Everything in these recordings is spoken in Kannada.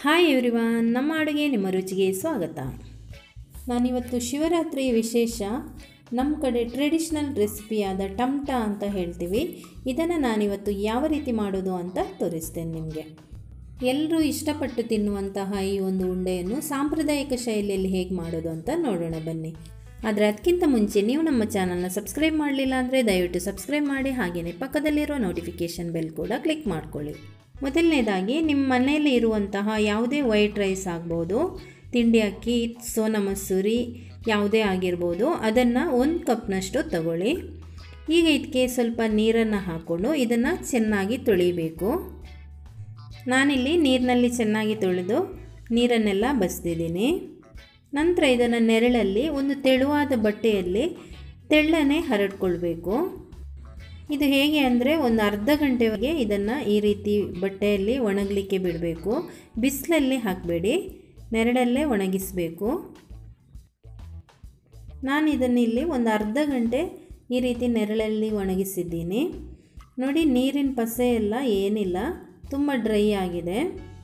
ಹಾಯ್ ಎವ್ರಿವಾನ್ ನಮ್ಮ ಅಡುಗೆ ನಿಮ್ಮ ರುಚಿಗೆ ಸ್ವಾಗತ ನಾನಿವತ್ತು ಶಿವರಾತ್ರಿ ವಿಶೇಷ ನಮ್ಮ ಕಡೆ ಟ್ರೆಡಿಷ್ನಲ್ ರೆಸಿಪಿಯಾದ ಟಮ್ಟ ಅಂತ ಹೇಳ್ತೀವಿ ಇದನ್ನು ನಾನಿವತ್ತು ಯಾವ ರೀತಿ ಮಾಡೋದು ಅಂತ ತೋರಿಸ್ತೇನೆ ನಿಮಗೆ ಎಲ್ಲರೂ ಇಷ್ಟಪಟ್ಟು ತಿನ್ನುವಂತಹ ಈ ಒಂದು ಉಂಡೆಯನ್ನು ಸಾಂಪ್ರದಾಯಿಕ ಶೈಲಿಯಲ್ಲಿ ಹೇಗೆ ಮಾಡೋದು ಅಂತ ನೋಡೋಣ ಬನ್ನಿ ಆದರೆ ಅದಕ್ಕಿಂತ ಮುಂಚೆ ನೀವು ನಮ್ಮ ಚಾನಲ್ನ ಸಬ್ಸ್ಕ್ರೈಬ್ ಮಾಡಲಿಲ್ಲ ಅಂದರೆ ದಯವಿಟ್ಟು ಸಬ್ಸ್ಕ್ರೈಬ್ ಮಾಡಿ ಹಾಗೆಯೇ ಪಕ್ಕದಲ್ಲಿರೋ ನೋಟಿಫಿಕೇಷನ್ ಬೆಲ್ ಕೂಡ ಕ್ಲಿಕ್ ಮಾಡ್ಕೊಳ್ಳಿ ಮೊದಲನೇದಾಗಿ ನಿಮ್ಮ ಮನೆಯಲ್ಲಿ ಇರುವಂತಹ ಯಾವುದೇ ವೈಟ್ ರೈಸ್ ಆಗ್ಬೋದು ತಿಂಡಿ ಅಕ್ಕಿ ಸೋನಾ ಮಸೂರಿ ಯಾವುದೇ ಆಗಿರ್ಬೋದು ಅದನ್ನು ಒಂದು ಕಪ್ನಷ್ಟು ತಗೊಳ್ಳಿ ಈಗ ಇದಕ್ಕೆ ಸ್ವಲ್ಪ ನೀರನ್ನು ಹಾಕ್ಕೊಂಡು ಇದನ್ನು ಚೆನ್ನಾಗಿ ತೊಳಿಬೇಕು ನಾನಿಲ್ಲಿ ನೀರಿನಲ್ಲಿ ಚೆನ್ನಾಗಿ ತೊಳೆದು ನೀರನ್ನೆಲ್ಲ ಬಸ್ದಿದ್ದೀನಿ ನಂತರ ಇದನ್ನು ನೆರಳಲ್ಲಿ ಒಂದು ತೆಳುವಾದ ಬಟ್ಟೆಯಲ್ಲಿ ತೆಳ್ಳನೆ ಹರಡ್ಕೊಳ್ಬೇಕು ಇದು ಹೇಗೆ ಅಂದರೆ ಒಂದು ಅರ್ಧ ಗಂಟೆವರೆಗೆ ಇದನ್ನು ಈ ರೀತಿ ಬಟ್ಟೆಯಲ್ಲಿ ಒಣಗಲಿಕ್ಕೆ ಬಿಡಬೇಕು ಬಿಸಿಲಲ್ಲಿ ಹಾಕಬೇಡಿ ನೆರಳಲ್ಲೇ ಒಣಗಿಸಬೇಕು ನಾನು ಇದನ್ನು ಇಲ್ಲಿ ಒಂದು ಅರ್ಧ ಗಂಟೆ ಈ ರೀತಿ ನೆರಳಲ್ಲಿ ಒಣಗಿಸಿದ್ದೀನಿ ನೋಡಿ ನೀರಿನ ಪಸೆ ಎಲ್ಲ ಏನಿಲ್ಲ ತುಂಬ ಡ್ರೈ ಆಗಿದೆ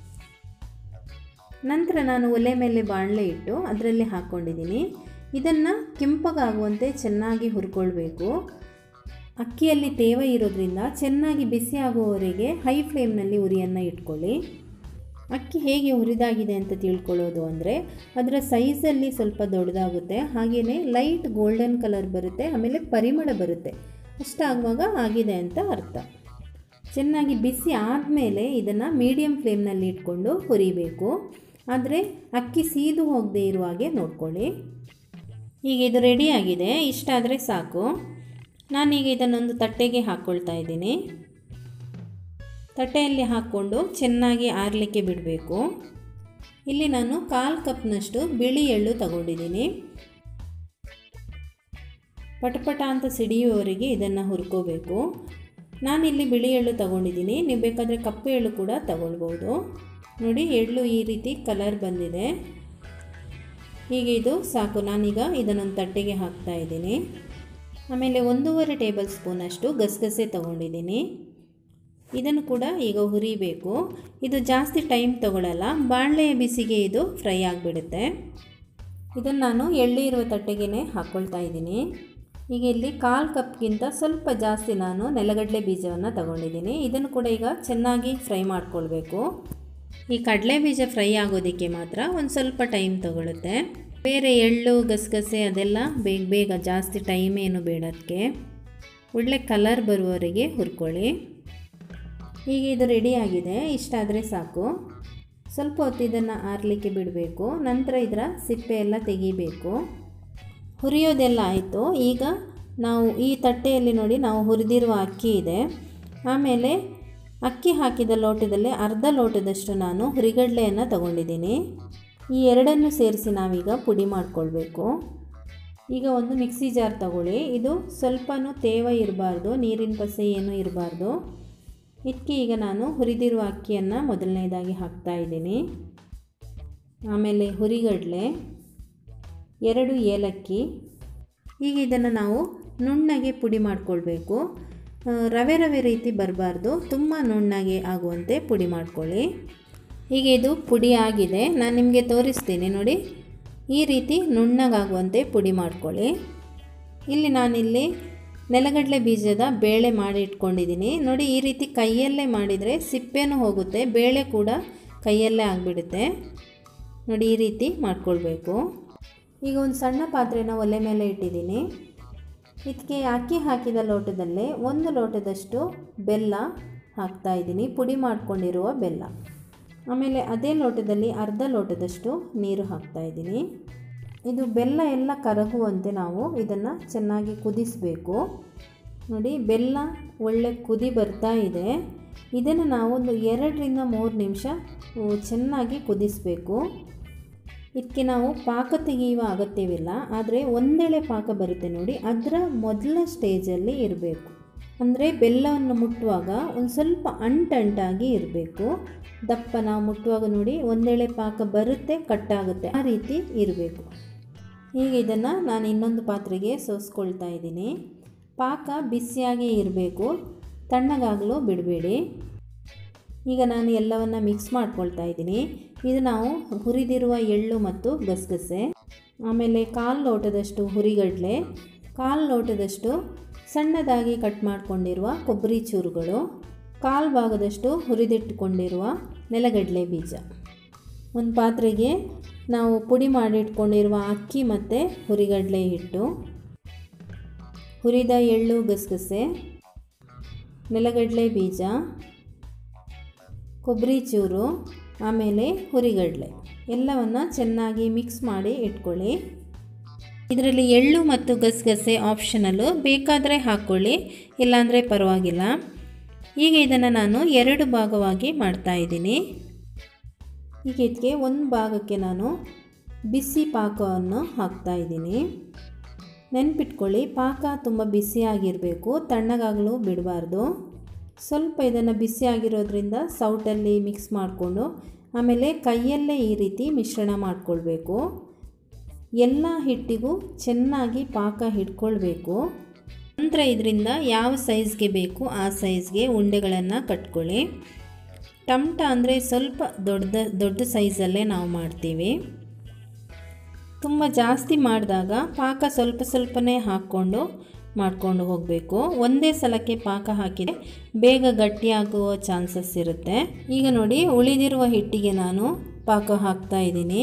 ನಂತರ ನಾನು ಒಲೆ ಮೇಲೆ ಬಾಣಲೆ ಇಟ್ಟು ಅದರಲ್ಲಿ ಹಾಕ್ಕೊಂಡಿದ್ದೀನಿ ಇದನ್ನು ಕೆಂಪಗಾಗುವಂತೆ ಚೆನ್ನಾಗಿ ಹುರ್ಕೊಳ್ಬೇಕು ಅಕ್ಕಿಯಲ್ಲಿ ತೇವ ಇರೋದ್ರಿಂದ ಚೆನ್ನಾಗಿ ಬಿಸಿ ಆಗುವವರೆಗೆ ಹೈ ಫ್ಲೇಮ್ನಲ್ಲಿ ಉರಿಯನ್ನು ಇಟ್ಕೊಳ್ಳಿ ಅಕ್ಕಿ ಹೇಗೆ ಹುರಿದಾಗಿದೆ ಅಂತ ತಿಳ್ಕೊಳ್ಳೋದು ಅಂದರೆ ಅದರ ಸೈಜಲ್ಲಿ ಸ್ವಲ್ಪ ದೊಡ್ಡದಾಗುತ್ತೆ ಹಾಗೆಯೇ ಲೈಟ್ ಗೋಲ್ಡನ್ ಕಲರ್ ಬರುತ್ತೆ ಆಮೇಲೆ ಪರಿಮಳ ಬರುತ್ತೆ ಅಷ್ಟಾಗುವಾಗ ಆಗಿದೆ ಅಂತ ಅರ್ಥ ಚೆನ್ನಾಗಿ ಬಿಸಿ ಆದಮೇಲೆ ಇದನ್ನು ಮೀಡಿಯಮ್ ಫ್ಲೇಮ್ನಲ್ಲಿ ಇಟ್ಕೊಂಡು ಹುರಿಬೇಕು ಆದರೆ ಅಕ್ಕಿ ಸೀದು ಹೋಗದೆ ಇರುವ ಹಾಗೆ ನೋಡ್ಕೊಳ್ಳಿ ಈಗ ಇದು ರೆಡಿಯಾಗಿದೆ ಇಷ್ಟಾದರೆ ಸಾಕು ನಾನೀಗ ಇದನ್ನೊಂದು ತಟ್ಟೆಗೆ ಹಾಕ್ಕೊಳ್ತಾ ಇದ್ದೀನಿ ತಟ್ಟೆಯಲ್ಲಿ ಹಾಕ್ಕೊಂಡು ಚೆನ್ನಾಗಿ ಆರಲಿಕ್ಕೆ ಬಿಡಬೇಕು ಇಲ್ಲಿ ನಾನು ಕಾಲು ಕಪ್ನಷ್ಟು ಬಿಳಿ ಎಳ್ಳು ತಗೊಂಡಿದ್ದೀನಿ ಪಟಪಟ ಅಂತ ಸಿಡಿಯುವವರೆಗೆ ಇದನ್ನು ಹುರ್ಕೋಬೇಕು ನಾನಿಲ್ಲಿ ಬಿಳಿ ಎಳ್ಳು ತಗೊಂಡಿದ್ದೀನಿ ನೀವು ಬೇಕಾದರೆ ಕಪ್ಪು ಎಳ್ಳು ಕೂಡ ತಗೊಳ್ಬೋದು ನೋಡಿ ಎಳ್ಳು ಈ ರೀತಿ ಕಲರ್ ಬಂದಿದೆ ಹೀಗೆ ಇದು ಸಾಕು ನಾನೀಗ ಇದನ್ನೊಂದು ತಟ್ಟೆಗೆ ಹಾಕ್ತಾ ಇದ್ದೀನಿ ಆಮೇಲೆ ಒಂದೂವರೆ ಟೇಬಲ್ ಸ್ಪೂನಷ್ಟು ಗಸಗಸೆ ತಗೊಂಡಿದ್ದೀನಿ ಇದನ್ನು ಕೂಡ ಈಗ ಹುರಿಬೇಕು ಇದು ಜಾಸ್ತಿ ಟೈಮ್ ತಗೊಳ್ಳಲ್ಲ ಬಾಣಲೆಯ ಬಿಸಿಗೆ ಇದು ಫ್ರೈ ಆಗಿಬಿಡುತ್ತೆ ಇದನ್ನು ನಾನು ಎಳ್ಳು ಇರುವ ತಟ್ಟೆಗೆ ಹಾಕ್ಕೊಳ್ತಾ ಇದ್ದೀನಿ ಈಗ ಇಲ್ಲಿ ಕಾಲು ಕಪ್ಗಿಂತ ಸ್ವಲ್ಪ ಜಾಸ್ತಿ ನಾನು ನೆಲಗಡಲೆ ಬೀಜವನ್ನು ತಗೊಂಡಿದ್ದೀನಿ ಇದನ್ನು ಕೂಡ ಈಗ ಚೆನ್ನಾಗಿ ಫ್ರೈ ಮಾಡ್ಕೊಳ್ಬೇಕು ಈ ಕಡಲೆ ಬೀಜ ಫ್ರೈ ಆಗೋದಕ್ಕೆ ಮಾತ್ರ ಒಂದು ಸ್ವಲ್ಪ ಟೈಮ್ ತಗೊಳುತ್ತೆ ಬೇರೆ ಎಳ್ಳು ಗಸಗಸೆ ಅದೆಲ್ಲ ಬೇಗ ಬೇಗ ಜಾಸ್ತಿ ಟೈಮ್ ಏನು ಬೇಡ ಅದಕ್ಕೆ ಒಳ್ಳೆ ಕಲರ್ ಬರುವವರೆಗೆ ಹುರ್ಕೊಳ್ಳಿ ಈಗ ಇದು ರೆಡಿಯಾಗಿದೆ ಇಷ್ಟಾದರೆ ಸಾಕು ಸ್ವಲ್ಪ ಹೊತ್ತು ಇದನ್ನು ಆರಲಿಕ್ಕೆ ಬಿಡಬೇಕು ನಂತರ ಇದರ ಸಿಪ್ಪೆ ಎಲ್ಲ ತೆಗಿಬೇಕು ಹುರಿಯೋದೆಲ್ಲ ಆಯಿತು ಈಗ ನಾವು ಈ ತಟ್ಟೆಯಲ್ಲಿ ನೋಡಿ ನಾವು ಹುರಿದಿರುವ ಅಕ್ಕಿ ಇದೆ ಆಮೇಲೆ ಅಕ್ಕಿ ಹಾಕಿದ ಲೋಟದಲ್ಲಿ ಅರ್ಧ ಲೋಟದಷ್ಟು ನಾನು ಹುರಿಗಡಲೆಯನ್ನು ತಗೊಂಡಿದ್ದೀನಿ ಈ ಎರಡನ್ನು ಸೇರಿಸಿ ನಾವೀಗ ಪುಡಿ ಮಾಡಿಕೊಳ್ಬೇಕು ಈಗ ಒಂದು ಮಿಕ್ಸಿ ಜಾರ್ ತಗೊಳ್ಳಿ ಇದು ಸ್ವಲ್ಪನೂ ತೇವ ಇರಬಾರ್ದು ನೀರಿನ ಪಸೆ ಏನೂ ಇರಬಾರ್ದು ಇದಕ್ಕೆ ಈಗ ನಾನು ಹುರಿದಿರುವ ಅಕ್ಕಿಯನ್ನು ಮೊದಲನೇದಾಗಿ ಹಾಕ್ತಾ ಇದ್ದೀನಿ ಆಮೇಲೆ ಹುರಿಗಡಲೆ ಎರಡು ಏಲಕ್ಕಿ ಈಗ ಇದನ್ನು ನಾವು ನುಣ್ಣಗೆ ಪುಡಿ ಮಾಡಿಕೊಳ್ಬೇಕು ರವೆ ರವೆ ರೀತಿ ಬರಬಾರ್ದು ತುಂಬ ನುಣ್ಣಗೆ ಆಗುವಂತೆ ಪುಡಿ ಮಾಡ್ಕೊಳ್ಳಿ ಈಗ ಇದು ಪುಡಿ ಆಗಿದೆ ನಾನು ನಿಮಗೆ ತೋರಿಸ್ತೀನಿ ನೋಡಿ ಈ ರೀತಿ ನುಣ್ಣಗಾಗುವಂತೆ ಪುಡಿ ಮಾಡ್ಕೊಳ್ಳಿ ಇಲ್ಲಿ ನಾನಿಲ್ಲಿ ನೆಲಗಡಲೆ ಬೀಜದ ಬೇಳೆ ಮಾಡಿ ಇಟ್ಕೊಂಡಿದ್ದೀನಿ ನೋಡಿ ಈ ರೀತಿ ಕೈಯಲ್ಲೇ ಮಾಡಿದರೆ ಸಿಪ್ಪೆನೂ ಹೋಗುತ್ತೆ ಬೇಳೆ ಕೂಡ ಕೈಯಲ್ಲೇ ಆಗಿಬಿಡುತ್ತೆ ನೋಡಿ ಈ ರೀತಿ ಮಾಡ್ಕೊಳ್ಬೇಕು ಈಗ ಒಂದು ಸಣ್ಣ ಪಾತ್ರೆನ ಒಲೆ ಮೇಲೆ ಇಟ್ಟಿದ್ದೀನಿ ಇದಕ್ಕೆ ಅಕ್ಕಿ ಹಾಕಿದ ಲೋಟದಲ್ಲೇ ಒಂದು ಲೋಟದಷ್ಟು ಬೆಲ್ಲ ಹಾಕ್ತಾ ಇದ್ದೀನಿ ಪುಡಿ ಮಾಡ್ಕೊಂಡಿರುವ ಬೆಲ್ಲ ಆಮೇಲೆ ಅದೇ ಲೋಟದಲ್ಲಿ ಅರ್ಧ ಲೋಟದಷ್ಟು ನೀರು ಹಾಕ್ತಾ ಇದ್ದೀನಿ ಇದು ಬೆಲ್ಲ ಎಲ್ಲ ಕರಗುವಂತೆ ನಾವು ಇದನ್ನು ಚೆನ್ನಾಗಿ ಕುದಿಸಬೇಕು ನೋಡಿ ಬೆಲ್ಲ ಒಳ್ಳೆ ಕುದಿ ಬರ್ತಾ ಇದೆ ಇದನ್ನು ನಾವು ಒಂದು ಎರಡರಿಂದ ಮೂರು ನಿಮಿಷ ಚೆನ್ನಾಗಿ ಕುದಿಸಬೇಕು ಇದಕ್ಕೆ ನಾವು ಪಾಕ ತೆಗೆಯುವ ಅಗತ್ಯವಿಲ್ಲ ಆದರೆ ಒಂದೆಳೆ ಪಾಕ ಬರುತ್ತೆ ನೋಡಿ ಅದರ ಮೊದಲ ಸ್ಟೇಜಲ್ಲಿ ಇರಬೇಕು ಅಂದರೆ ಬೆಲ್ಲವನ್ನು ಮುಟ್ಟುವಾಗ ಒಂದು ಸ್ವಲ್ಪ ಅಂಟಂಟಾಗಿ ಇರಬೇಕು ದಪ್ಪ ನಾವು ಮುಟ್ಟುವಾಗ ನೋಡಿ ಒಂದೆಳೆ ಪಾಕ ಬರುತ್ತೆ ಕಟ್ಟಾಗುತ್ತೆ ಆ ರೀತಿ ಇರಬೇಕು ಈಗ ಇದನ್ನು ನಾನು ಇನ್ನೊಂದು ಪಾತ್ರೆಗೆ ಸೋಸ್ಕೊಳ್ತಾ ಇದ್ದೀನಿ ಪಾಕ ಬಿಸಿಯಾಗಿ ಇರಬೇಕು ತಣ್ಣಗಾಗಲು ಬಿಡಬೇಡಿ ಈಗ ನಾನು ಎಲ್ಲವನ್ನು ಮಿಕ್ಸ್ ಮಾಡ್ಕೊಳ್ತಾ ಇದ್ದೀನಿ ಇದು ನಾವು ಹುರಿದಿರುವ ಎಳ್ಳು ಮತ್ತು ಗಸಗಸೆ ಆಮೇಲೆ ಕಾಲು ಲೋಟದಷ್ಟು ಹುರಿಗಡಲೆ ಕಾಲು ಲೋಟದಷ್ಟು ಸಣ್ಣದಾಗಿ ಕಟ್ ಮಾಡಿಕೊಂಡಿರುವ ಕೊಬ್ಬರಿ ಚೂರುಗಳು ಕಾಲು ಭಾಗದಷ್ಟು ಹುರಿದಿಟ್ಟುಕೊಂಡಿರುವ ನೆಲಗಡಲೆ ಬೀಜ ಒಂದು ಪಾತ್ರೆಗೆ ನಾವು ಪುಡಿ ಮಾಡಿಟ್ಕೊಂಡಿರುವ ಅಕ್ಕಿ ಮತ್ತು ಹುರಿಗಡಲೆ ಹಿಟ್ಟು ಹುರಿದ ಎಳ್ಳು ಗಸಗಸೆ ನೆಲಗಡಲೆ ಬೀಜ ಕೊಬ್ಬರಿ ಚೂರು ಆಮೇಲೆ ಹುರಿಗಡಲೆ ಎಲ್ಲವನ್ನು ಚೆನ್ನಾಗಿ ಮಿಕ್ಸ್ ಮಾಡಿ ಇಟ್ಕೊಳ್ಳಿ ಇದರಲ್ಲಿ ಎಳ್ಳು ಮತ್ತು ಗಸಗಸೆ ಆಪ್ಷನಲ್ಲು ಬೇಕಾದರೆ ಹಾಕ್ಕೊಳ್ಳಿ ಇಲ್ಲಾಂದರೆ ಪರವಾಗಿಲ್ಲ ಈಗ ಇದನ್ನು ನಾನು ಎರಡು ಭಾಗವಾಗಿ ಮಾಡ್ತಾಯಿದ್ದೀನಿ ಈಗ ಇದಕ್ಕೆ ಒಂದು ಭಾಗಕ್ಕೆ ನಾನು ಬಿಸಿ ಪಾಕವನ್ನು ಹಾಕ್ತಾಯಿದ್ದೀನಿ ನೆನ್ಪಿಟ್ಕೊಳ್ಳಿ ಪಾಕ ತುಂಬ ಬಿಸಿಯಾಗಿರಬೇಕು ತಣ್ಣಗಾಗಲು ಬಿಡಬಾರ್ದು ಸ್ವಲ್ಪ ಇದನ್ನು ಬಿಸಿಯಾಗಿರೋದ್ರಿಂದ ಸೌಟಲ್ಲಿ ಮಿಕ್ಸ್ ಮಾಡಿಕೊಂಡು ಆಮೇಲೆ ಕೈಯಲ್ಲೇ ಈ ರೀತಿ ಮಿಶ್ರಣ ಮಾಡಿಕೊಳ್ಬೇಕು ಎಲ್ಲ ಹಿಟ್ಟಿಗೂ ಚೆನ್ನಾಗಿ ಪಾಕ ಹಿಡ್ಕೊಳ್ಬೇಕು ನಂತರ ಇದರಿಂದ ಯಾವ ಸೈಜ್ಗೆ ಬೇಕು ಆ ಸೈಜ್ಗೆ ಉಂಡೆಗಳನ್ನು ಕಟ್ಕೊಳ್ಳಿ ಟಮಟ ಅಂದರೆ ಸ್ವಲ್ಪ ದೊಡ್ಡ ದೊಡ್ಡ ಸೈಜಲ್ಲೇ ನಾವು ಮಾಡ್ತೀವಿ ತುಂಬ ಜಾಸ್ತಿ ಮಾಡಿದಾಗ ಪಾಕ ಸ್ವಲ್ಪ ಸ್ವಲ್ಪನೇ ಹಾಕ್ಕೊಂಡು ಮಾಡ್ಕೊಂಡು ಹೋಗಬೇಕು ಒಂದೇ ಸಲಕ್ಕೆ ಪಾಕ ಹಾಕಿದರೆ ಬೇಗ ಗಟ್ಟಿಯಾಗುವ ಚಾನ್ಸಸ್ ಇರುತ್ತೆ ಈಗ ನೋಡಿ ಉಳಿದಿರುವ ಹಿಟ್ಟಿಗೆ ನಾನು ಪಾಕ ಹಾಕ್ತಾ ಇದ್ದೀನಿ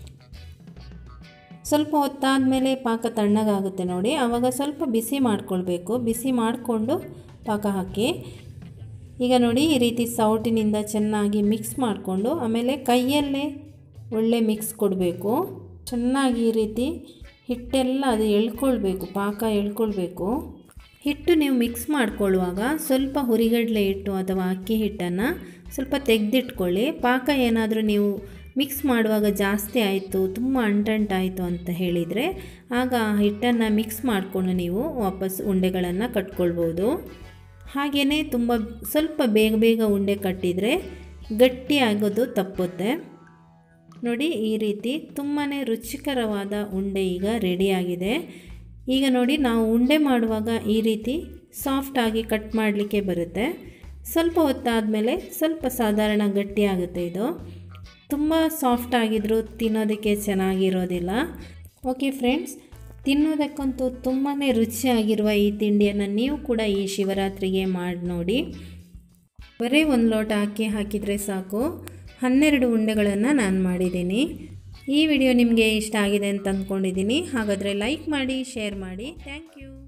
ಸ್ವಲ್ಪ ಹೊತ್ತಾದ ಮೇಲೆ ಪಾಕ ತಣ್ಣಗಾಗುತ್ತೆ ನೋಡಿ ಆವಾಗ ಸ್ವಲ್ಪ ಬಿಸಿ ಮಾಡಿಕೊಳ್ಬೇಕು ಬಿಸಿ ಮಾಡಿಕೊಂಡು ಪಾಕ ಹಾಕಿ ಈಗ ನೋಡಿ ಈ ರೀತಿ ಸೌಟಿನಿಂದ ಚೆನ್ನಾಗಿ ಮಿಕ್ಸ್ ಮಾಡಿಕೊಂಡು ಆಮೇಲೆ ಕೈಯಲ್ಲೇ ಒಳ್ಳೆ ಮಿಕ್ಸ್ ಕೊಡಬೇಕು ಚೆನ್ನಾಗಿ ಈ ರೀತಿ ಹಿಟ್ಟೆಲ್ಲ ಅದು ಎಳ್ಕೊಳ್ಬೇಕು ಪಾಕ ಎಳ್ಕೊಳ್ಬೇಕು ಹಿಟ್ಟು ನೀವು ಮಿಕ್ಸ್ ಮಾಡ್ಕೊಳ್ಳುವಾಗ ಸ್ವಲ್ಪ ಹುರಿಗಡಲೆ ಹಿಟ್ಟು ಅಥವಾ ಅಕ್ಕಿ ಹಿಟ್ಟನ್ನು ಸ್ವಲ್ಪ ತೆಗೆದಿಟ್ಕೊಳ್ಳಿ ಪಾಕ ಏನಾದರೂ ನೀವು ಮಿಕ್ಸ್ ಮಾಡುವಾಗ ಜಾಸ್ತಿ ಆಯಿತು ತುಂಬ ಅಂಟಂಟಾಯಿತು ಅಂತ ಹೇಳಿದರೆ ಆಗ ಆ ಹಿಟ್ಟನ್ನು ಮಿಕ್ಸ್ ಮಾಡಿಕೊಂಡು ನೀವು ವಾಪಸ್ ಉಂಡೆಗಳನ್ನು ಕಟ್ಕೊಳ್ಬೋದು ಹಾಗೆಯೇ ತುಂಬ ಸ್ವಲ್ಪ ಬೇಗ ಬೇಗ ಉಂಡೆ ಕಟ್ಟಿದರೆ ಗಟ್ಟಿ ಆಗೋದು ತಪ್ಪುತ್ತೆ ನೋಡಿ ಈ ರೀತಿ ತುಂಬಾ ರುಚಿಕರವಾದ ಉಂಡೆ ಈಗ ರೆಡಿಯಾಗಿದೆ ಈಗ ನೋಡಿ ನಾವು ಉಂಡೆ ಮಾಡುವಾಗ ಈ ರೀತಿ ಸಾಫ್ಟಾಗಿ ಕಟ್ ಮಾಡಲಿಕ್ಕೆ ಬರುತ್ತೆ ಸ್ವಲ್ಪ ಹೊತ್ತಾದಮೇಲೆ ಸ್ವಲ್ಪ ಸಾಧಾರಣ ಗಟ್ಟಿಯಾಗುತ್ತೆ ಇದು ತುಂಬ ಸಾಫ್ಟ್ ಆಗಿದ್ರೂ ತಿನ್ನೋದಕ್ಕೆ ಚೆನ್ನಾಗಿರೋದಿಲ್ಲ ಓಕೆ ಫ್ರೆಂಡ್ಸ್ ತಿನ್ನೋದಕ್ಕಂತೂ ತುಂಬಾ ರುಚಿಯಾಗಿರುವ ಈ ತಿಂಡಿಯನ್ನು ನೀವು ಕೂಡ ಈ ಶಿವರಾತ್ರಿಗೆ ಮಾಡಿ ನೋಡಿ ಬರೀ ಒಂದು ಲೋಟ ಅಕ್ಕಿ ಹಾಕಿದರೆ ಸಾಕು ಹನ್ನೆರಡು ಉಂಡೆಗಳನ್ನು ನಾನು ಮಾಡಿದ್ದೀನಿ ಈ ವಿಡಿಯೋ ನಿಮಗೆ ಇಷ್ಟ ಆಗಿದೆ ಅಂತ ಅಂದ್ಕೊಂಡಿದ್ದೀನಿ ಹಾಗಾದರೆ ಲೈಕ್ ಮಾಡಿ ಶೇರ್ ಮಾಡಿ ಥ್ಯಾಂಕ್ ಯು